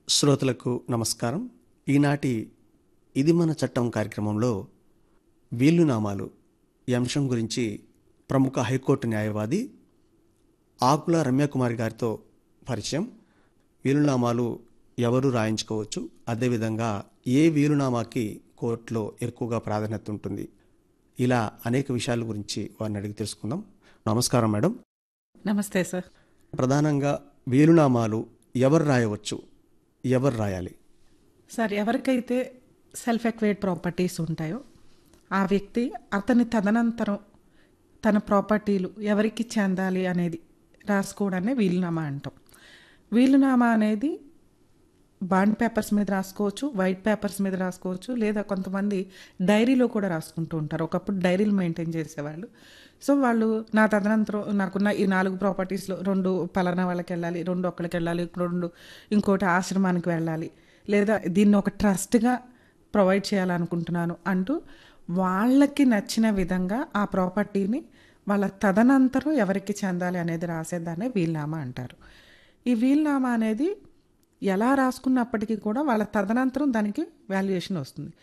శ్రోతలకు నమస్కారం ఈనాటి ఇది మన చట్టం కార్యక్రమంలో వీలునామాలు ఈ అంశం గురించి ప్రముఖ హైకోర్టు న్యాయవాది ఆకుల రమ్యకుమారి గారితో పరిచయం వీలునామాలు ఎవరు రాయించుకోవచ్చు అదేవిధంగా ఏ వీలునామాకి కోర్టులో ఎక్కువగా ప్రాధాన్యత ఉంటుంది ఇలా అనేక విషయాల గురించి వారిని అడిగి తెలుసుకుందాం నమస్కారం మేడం నమస్తే సార్ ప్రధానంగా వీలునామాలు ఎవరు రాయవచ్చు ఎవరు రాయాలి సార్ ఎవరికైతే సెల్ఫ్ ఎక్వైడ్ ప్రాపర్టీస్ ఉంటాయో ఆ వ్యక్తి అతని తదనంతరం తన ప్రాపర్టీలు ఎవరికి చెందాలి అనేది రాసుకోవడాన్ని వీలునామా అంటాం వీలునామా అనేది బాండ్ పేపర్స్ మీద రాసుకోవచ్చు వైట్ పేపర్స్ మీద రాసుకోవచ్చు లేదా కొంతమంది డైరీలో కూడా రాసుకుంటూ ఉంటారు ఒకప్పుడు డైరీలు మెయింటైన్ చేసేవాళ్ళు సో వాళ్ళు నా తదనంతరం నాకున్న ఈ నాలుగు ప్రాపర్టీస్లో రెండు పలానా వాళ్ళకి వెళ్ళాలి రెండు ఒక్కడికి వెళ్ళాలి రెండు ఇంకోటి ఆశ్రమానికి వెళ్ళాలి లేదా దీన్ని ఒక ట్రస్ట్గా ప్రొవైడ్ చేయాలనుకుంటున్నాను అంటూ వాళ్ళకి నచ్చిన విధంగా ఆ ప్రాపర్టీని వాళ్ళ తదనంతరం ఎవరికి చెందాలి అనేది రాసేదాన్ని వీల్నామా అంటారు ఈ వీల్నామా అనేది ఎలా రాసుకున్నప్పటికీ కూడా వాళ్ళ తదనంతరం దానికి వాల్యుయేషన్ వస్తుంది